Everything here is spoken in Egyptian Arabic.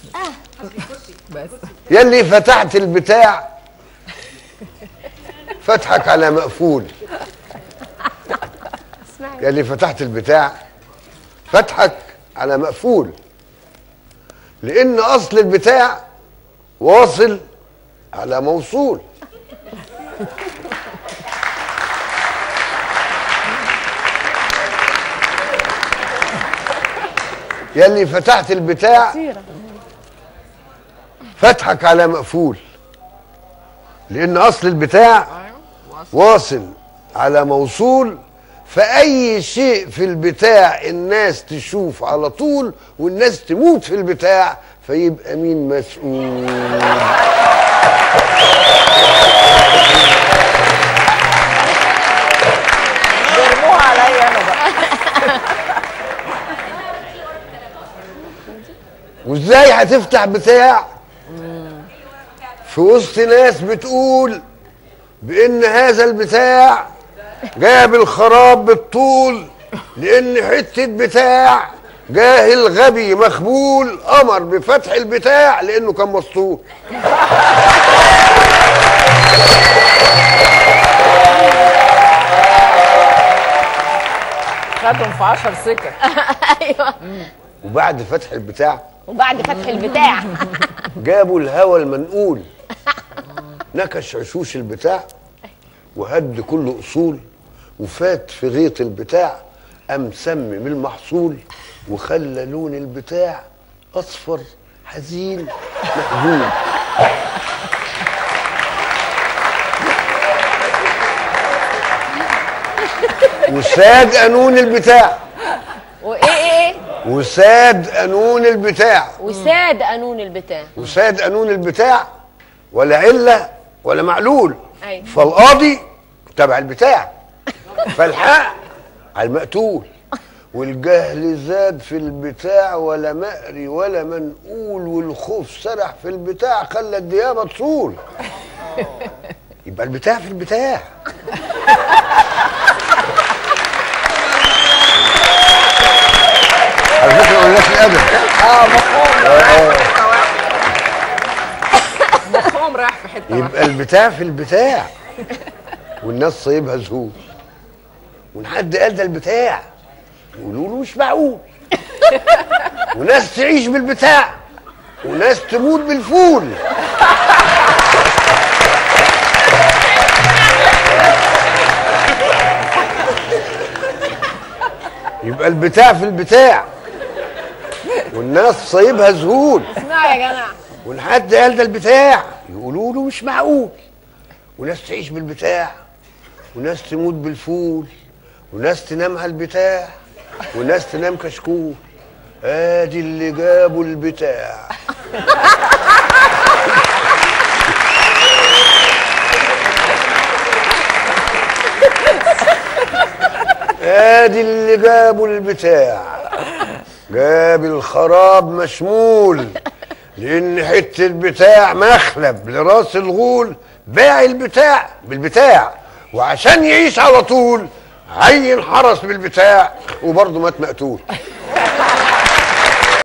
بس يلي فتحت البتاع فتحك على مقفول يلي فتحت البتاع فتحك على مقفول لان اصل البتاع واصل على موصول يلي فتحت البتاع فتحك على مقفول لان اصل البتاع واصل على موصول فاي شيء في البتاع الناس تشوف على طول والناس تموت في البتاع فيبقى مين مسؤول بيرموها عليا انا بقى وازاي هتفتح بتاع في وسط ناس بتقول بان هذا البتاع جاب الخراب بالطول لان حته بتاع جاهل غبي مخبول امر بفتح البتاع لانه كان مسطول خدهم في 10 سكك ايوه وبعد فتح البتاع وبعد فتح البتاع جابوا الهوى المنقول نكش عشوش البتاع وهد كل اصول وفات في غيط البتاع قام سمم المحصول وخلى لون البتاع اصفر حزين مهزوم وساد قانون البتاع وايه ايه ايه وساد قانون البتاع وساد قانون البتاع وساد قانون البتاع ولا علة ولا معلول أيوة. فالقاضي تبع البتاع فالحق على المقتول والجهل زاد في البتاع ولا مقري ولا منقول والخوف سرح في البتاع خلى الديابة تصول يبقى البتاع في البتاع على فكرة قلنا في الأدب اه مفهوم مفهوم رايح في حته واحدة. يبقى البتاع في البتاع والناس صايبها زهور ونحد قال ده البتاع يقولوا له مش معقول وناس تعيش بالبتاع وناس تموت بالفول يبقى البتاع في البتاع والناس صايبها زهور اسمعوا يا جماعه ولحد قال ده البتاع يقولوا له مش معقول وناس تعيش بالبتاع وناس تموت بالفول وناس تنام على البتاع وناس تنام كشكول ادي اللي جابوا البتاع ادي اللي جابوا البتاع جاب الخراب مشمول لان حته بتاع مخلب لراس الغول باع البتاع بالبتاع وعشان يعيش على طول عين حرس بالبتاع وبرضه مات مقتول